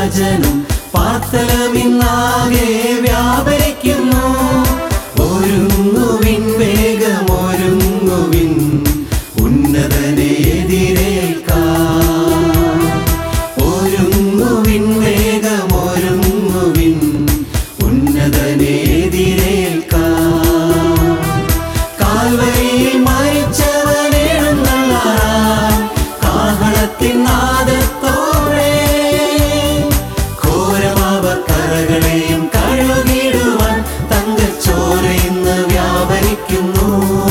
വചനം പാർത്തലമിന്നാകെ വ്യാപരിക്കുന്നു ഒരുങ്ങുവിൻ വേഗം ഒരുങ്ങുവിൻ ഉന്നതനെ എതിരേൽക്കാം ഒരുങ്ങുവിൻ വേഗം ഒരുങ്ങുവിൻ ഉന്നതനെ എതിരേൽക്കാം കാൽവരിയിൽ മരിച്ചവനെഴുന്നള്ളാൻ കാഹളത്തിൻ നാദത്തോടെ ഘോരമാവക്കറകളെയും കഴുകിടുവാൻ തങ്കച്ചോര ഇന്ന് വ്യാപരിക്കുന്നു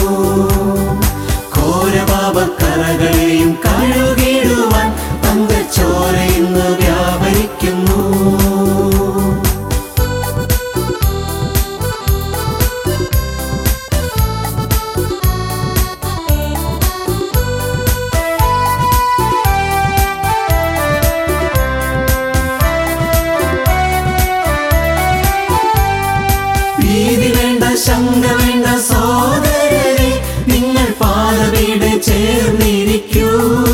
ഘോരപാപക്കറകളെയും കഴുകിടുവാൻ തങ്കച്ചോര ഇന്ന് വ്യാപരിക്കുന്നു ഭീതി വേണ്ട ശങ്ക വേണ്ട സോദരരെ നിങ്ങൾ പാതവീട് ചേർന്നിരിക്കൂ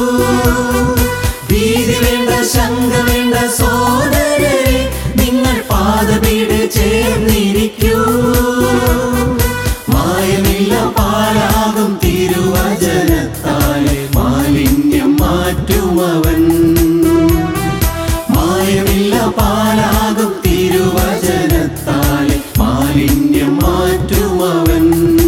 ഭീതി വേണ്ട ശങ്ക വേണ്ട സോദരരെ നിങ്ങൾ പാതവീട് ചേർന്നിരിക്കൂ മായമില്ല പാലാകും തിരുവചനത്താലെ മാലിന്യം മാറ്റുമവൻ മായമില്ല പാലാകും തിരുവചനത്താലെ മാലിന്യം മാറ്റുമവൻ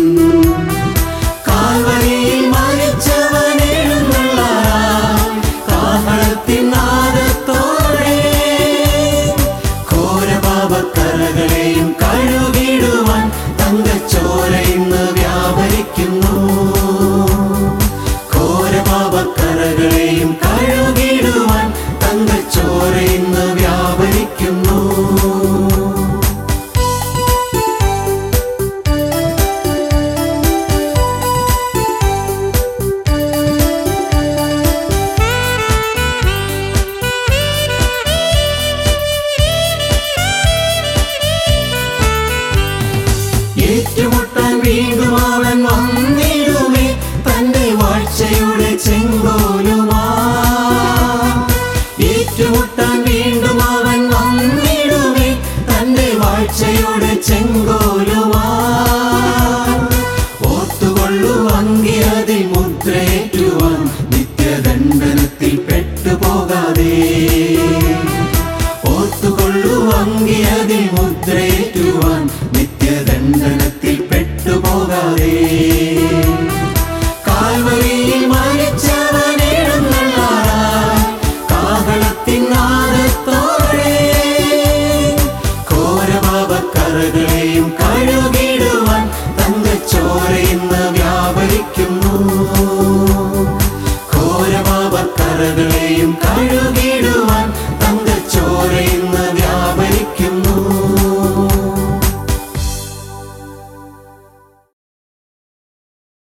കാൽവരിയിൽ മരിച്ചവനെഴുന്നള്ളാൻ കാഹളത്തിൻ നാദത്തോടെ ഘോരപാപക്കറകളെയും കഴുകിടുവാൻ തങ്കച്ചോര ഇന്ന് വ്യാപരിക്കുന്നു ഘോരപാപക്കറകളെയും കഴുകിടുവാൻ തങ്കച്ചോര ഇന്ന് വ്യാപരിക്കുന്നു ഏറ്റുമുട്ടാൻ വീണ്ടും അവൻ വന്നിടുമേ തന്റെ വാഴ്ചയുടെ ചെങ്കോലുമാ ഏറ്റുമുട്ടാൻ വീണ്ടും അവൻ വന്നിടുമേ തന്റെ വാഴ്ചയുടെ ചെങ്കോലുമാ ഓർത്തുകൊള്ളു അങ്കിയതിൽ മുദ്രയേറ്റുവാൻ നിത്യദണ്ഡനത്തിൽ പെട്ടുപോകാതെ ഓർത്തുകൊള്ളു അങ്കിയതിൽ മുദ്രയേറ്റുവാൻ നിത്യദണ്ഡനത്തിൽ